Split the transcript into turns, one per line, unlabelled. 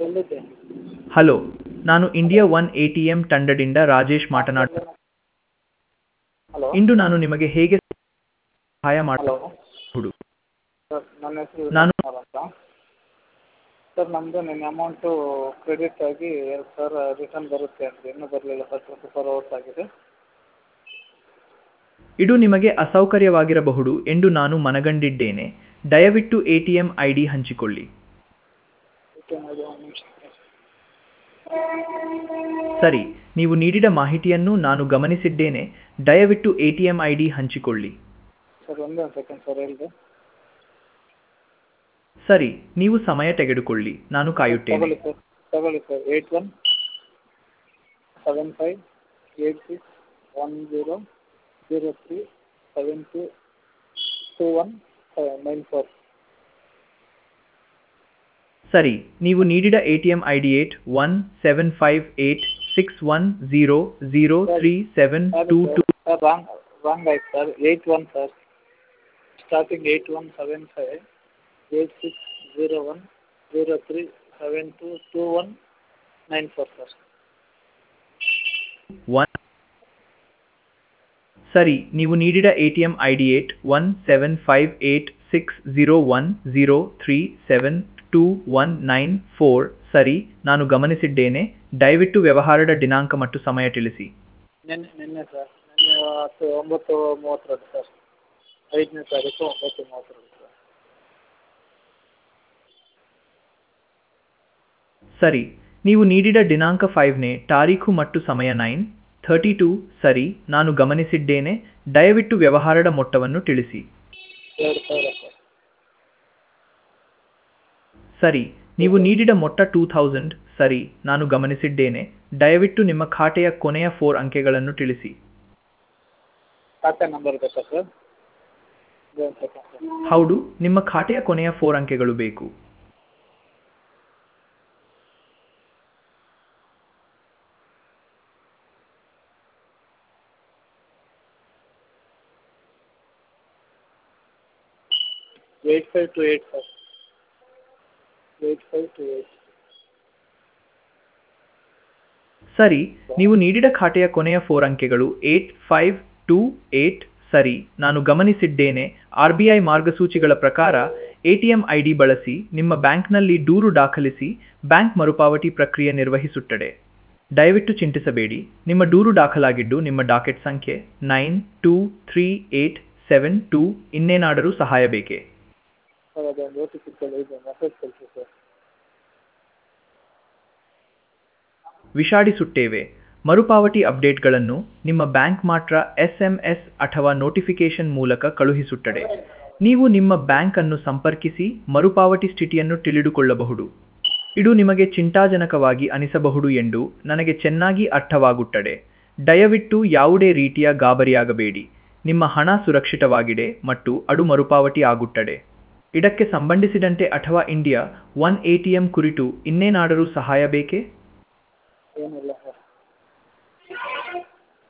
ಎಲ್ಲಿದ್ದೆ
hello ನಾನು India one A T M ತಂಡದಿಂದ Rajesh ಮಾತನಾಡ
hello
ಇಂದು ನಾನು ನಿಮಗೆ ಹೇಗೆ ಸಹಾಯ
ಹಲೋ
ಮಾಡಬಹುದು
ಸರ್ ನನ್ನ ಹೆಸರು
ನಾನು-
ಕುಮಾರ್ ಅಂತ ಸರ್ ನಮ್ಮದು ನಿನ್ನೆ ಅಮೌಂಟು ಕ್ರೆಡಿಟ್ ಆಗಿ ಎರಡು ಸಾವಿರ ರಿಟರ್ನ್ ಬರುತ್ತೆ ಅಂತ ಇನ್ನೂ ಬರಲಿಲ್ಲ ಸರ್ ಟ್ವೆಂಟಿ ಫೋರ್ ಅವರ್ಸ್ ಆಗಿದೆ
ಇದು ನಿಮಗೆ ಅಸೌಕರ್ಯವಾಗಿರಬಹುದು ಎಂದು ನಾನು ಮನಗಂಡಿದ್ದೇನೆ ದಯವಿಟ್ಟು A T M I D ಹಂಚಿಕೊಳ್ಳಿ
ಓಕೆ ಮಾಡಿ ಒಂದು ನಿಮಿಷ
ಸರಿ ನೀವು ನೀಡಿದ ಮಾಹಿತಿಯನ್ನು ನಾನು ಗಮನಿಸಿದ್ದೇನೆ ದಯವಿಟ್ಟು A T M I D ಹಂಚಿಕೊಳ್ಳಿ
ಸರ್ ಒಂದೇ ಒಂದು ಸೆಕೆಂಡ್ ಸರ್ ಹೇಳಿದೆ
ಸರಿ ನೀವು ಸಮಯ ತೆಗೆದುಕೊಳ್ಳಿ ನಾನು ಕಾಯುತ್ತೇನೆ
ತಗೊಳ್ಳಿ ಸರ್ ತಗೊಳ್ಳಿ sir eight one seven five eight six one zero zero three seven two two one nine four
ಸರಿ ನೀವು ನೀಡಿದ A T M I D eight one seven five eight six one zero zero three seven two two
sir wrong wrong ಆಯ್ತು sir eight one sir starting eight one seven five eight six zero one zero three seven two two one nine four sir
one ಸರಿ ನೀವು ನೀಡಿದ A T M I D eight one seven five eight six zero one zero three seven two one nine four ಸರಿ ನಾನು ಗಮನಿಸಿದ್ದೇನೆ ದಯವಿಟ್ಟು ವ್ಯವಹಾರದ ದಿನಾಂಕ ಮತ್ತು ಸಮಯ ತಿಳಿಸಿ
ನಿನ್ನೆ ನಿನ್ನೆ ಸರ್ ನಿನ್ನೆ ಹತ್ತು ಒಂಬತ್ತು ಮೂವತ್ತರಲ್ಲಿ ಸರ್ ಐದನೇ ತಾರೀಕು ಒಂಬತ್ತು ಮೂವತ್ತರಲ್ಲಿ ಸರ್
ಸರಿ ನೀವು ನೀಡಿದ ದಿನಾಂಕ ಫೈವ್ನೇ ತಾರೀಖು ಮತ್ತು ಸಮಯ ನೈನ್ ಥರ್ಟಿ ಟೂ ಸರಿ ನಾನು ಗಮನಿಸಿದ್ದೇನೆ ದಯವಿಟ್ಟು ವ್ಯವಹಾರದ ಮೊತ್ತವನ್ನು ತಿಳಿಸಿ
ಎರಡು ಸಾವಿರ ಸರ್
ಸರಿ ನೀವು ನೀಡಿದ ಮೊತ್ತ ಟೂ ಥೌಸಂಡ್ ಸರಿ ನಾನು ಗಮನಿಸಿದ್ದೇನೆ ದಯವಿಟ್ಟು ನಿಮ್ಮ ಖಾತೆಯ ಕೊನೆಯ ಫೋರ್ ಅಂಕೆಗಳನ್ನು ತಿಳಿಸಿ
ಖಾತೆ ನಂಬರ್ ಬೇಕಾ ಸರ್ ಒಂದು ಸೆಕೆಂಡ್ ಸರ್
ಹೌದು ನಿಮ್ಮ ಖಾತೆಯ ಕೊನೆಯ ಫೋರ್ ಅಂಕೆಗಳು ಬೇಕು
eight five two eight sir eight five two eight
ಸರಿ ನೀವು ನೀಡಿದ ಖಾತೆಯ ಕೊನೆಯ ಫೋರ್ ಅಂಕೆಗಳು ಏಟ್ ಫೈವ್ ಟೂ ಏಟ್ ಸರಿ ನಾನು ಗಮನಿಸಿದ್ದೇನೆ ಆರ್ ಬಿ ಐ ಮಾರ್ಗಸೂಚಿಗಳ ಪ್ರಕಾರ ಎಟಿಎಂ ಐ ಡಿ ಬಳಸಿ ನಿಮ್ಮ ಬ್ಯಾಂಕ್ನಲ್ಲಿ ದೂರು ದಾಖಲಿಸಿ ಬ್ಯಾಂಕ್ ಮರುಪಾವತಿ ಪ್ರಕ್ರಿಯೆ ನಿರ್ವಹಿಸುತ್ತದೆ ದಯವಿಟ್ಟು ಚಿಂತಿಸಬೇಡಿ ನಿಮ್ಮ ದೂರು ದಾಖಲಾಗಿದ್ದು ನಿಮ್ಮ ಡಾಕೆಟ್ ಸಂಖ್ಯೆ nine two three eight seven two ಇನ್ನೇನಾದರೂ ಸಹಾಯ ಬೇಕೇ
ಸರ್ ಅದೊಂದು ಓ ಟಿ ಪಿ ಕೇಳಿ ಇದು ಮೆಸೇಜ್ ಕಳಿಸಿ ಸರ್
ವಿಷಾಡಿಸುತ್ತೇವೆ ಮರುಪಾವತಿ ಅಪ್ಡೇಟ್ಗಳನ್ನು ನಿಮ್ಮ ಬ್ಯಾಂಕ್ ಮಾತ್ರ ಎಸ್ ಎಂ ಎಸ್ ಅಥವಾ ನೋಟಿಫಿಕೇಶನ್ ಮೂಲಕ ಕಳುಹಿಸುತ್ತದೆ ನೀವು ನಿಮ್ಮ ಬ್ಯಾಂಕ್ ಅನ್ನು ಸಂಪರ್ಕಿಸಿ ಮರುಪಾವತಿ ಸ್ಥಿತಿಯನ್ನು ತಿಳಿದುಕೊಳ್ಳಬಹುದು ಇದು ನಿಮಗೆ ಚಿಂತಾಜನಕವಾಗಿ ಅನಿಸಬಹುದು ಎಂದು ನನಗೆ ಚೆನ್ನಾಗಿ ಅರ್ಥವಾಗುತ್ತದೆ ದಯವಿಟ್ಟು ಯಾವುದೇ ರೀತಿಯ ಗಾಬರಿಯಾಗಬೇಡಿ ನಿಮ್ಮ ಹಣ ಸುರಕ್ಷಿತವಾಗಿದೆ ಮತ್ತು ಅದು ಮರುಪಾವತಿ ಆಗುತ್ತದೆ ಇದಕ್ಕೆ ಸಂಬಂಧಿಸಿದಂತೆ ಅಥವಾ India one A T M ಕುರಿತು ಇನ್ನೇನಾದರೂ ಸಹಾಯ ಬೇಕೇ
ಏನಿಲ್ಲ